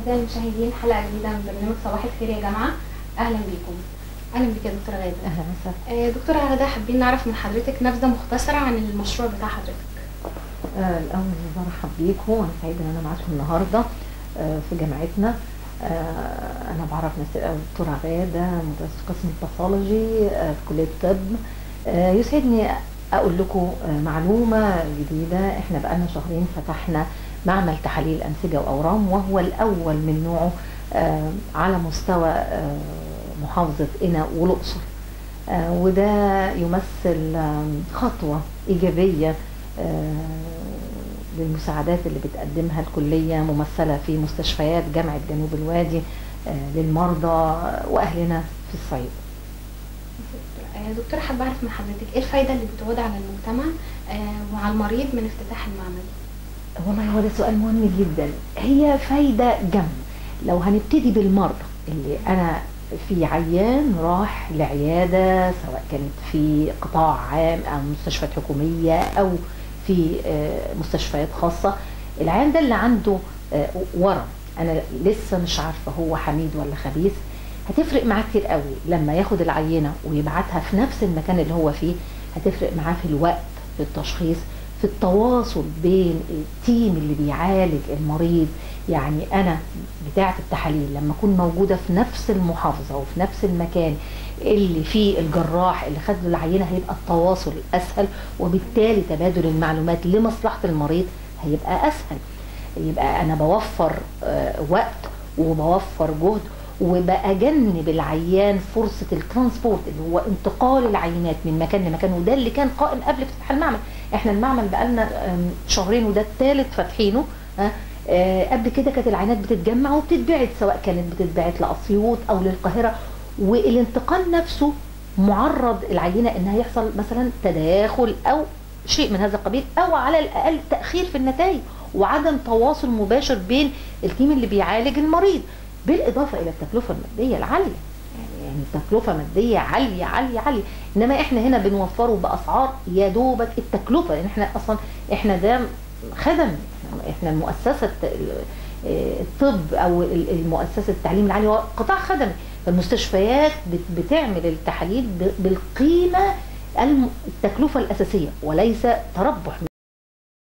أعزائي المشاهدين حلقة جديدة من برنامج صباح الخير يا جماعة أهلا بيكم أهلا بيك يا دكتورة غادة اهلا وسهلا آه، دكتورة غادة حابين نعرف من حضرتك نبذة مختصرة عن المشروع بتاع حضرتك آه الاول برحب بيكم وانا سعيده ان انا معاكم النهارده آه في جامعتنا آه انا بعرف نفسي الأول دكتوره غاده مدرسه قسم الباثولوجي آه في كليه الطب آه يسعدني اقول لكم آه معلومه جديده احنا بقالنا شهرين فتحنا معمل تحاليل انسجه واورام وهو الاول من نوعه آه على مستوى آه محافظه قنا والاقصر آه وده يمثل آه خطوه ايجابيه آه، للمساعدات اللي بتقدمها الكلية ممثلة في مستشفيات جامعة جنوب الوادي آه، للمرضى وأهلنا في الصعيد آه، دكتورة حابة أعرف من حضرتك إيه الفايدة اللي بتعود على المجتمع آه، وعلى المريض من افتتاح المعمل والله هو ده سؤال مهم جدا هي فايدة جم لو هنبتدي بالمرضى اللي أنا في عيان راح لعيادة سواء كانت في قطاع عام أو مستشفيات حكومية أو في آه، مستشفيات خاصة العيان ده اللي عنده آه، ورم أنا لسه مش عارفة هو حميد ولا خبيث هتفرق معاه كتير قوي لما ياخد العينة ويبعتها في نفس المكان اللي هو فيه هتفرق معاه في الوقت في التشخيص في التواصل بين التيم اللي بيعالج المريض يعني انا بتاعه التحاليل لما اكون موجوده في نفس المحافظه وفي نفس المكان اللي فيه الجراح اللي خد له العينه هيبقى التواصل اسهل وبالتالي تبادل المعلومات لمصلحه المريض هيبقى اسهل يبقى انا بوفر آه، وقت وبوفر جهد وبأجنب العيان فرصة الترانسبورت اللي هو انتقال العينات من مكان لمكان وده اللي كان قائم قبل افتتاح المعمل احنا المعمل بقالنا آم، شهرين وده الثالث فاتحينه ها آه، قبل كده كانت العينات بتتجمع وبتتبعت سواء كانت بتتبعت لأسيوط أو للقاهرة والانتقال نفسه معرض العينة انها يحصل مثلا تداخل أو شيء من هذا القبيل أو على الأقل تأخير في النتائج وعدم تواصل مباشر بين التيم اللي بيعالج المريض بالإضافة إلى التكلفة المادية العالية يعني يعني تكلفة مادية عالية عالية عالية إنما إحنا هنا بنوفره بأسعار يا دوبك التكلفة لأن إحنا أصلا إحنا ده خدم إحنا المؤسسة الطب أو المؤسسة التعليم العالي هو قطاع خدمي فالمستشفيات بت- بتعمل التحاليل ب- بالقيمة الم- التكلفة الأساسية وليس تربح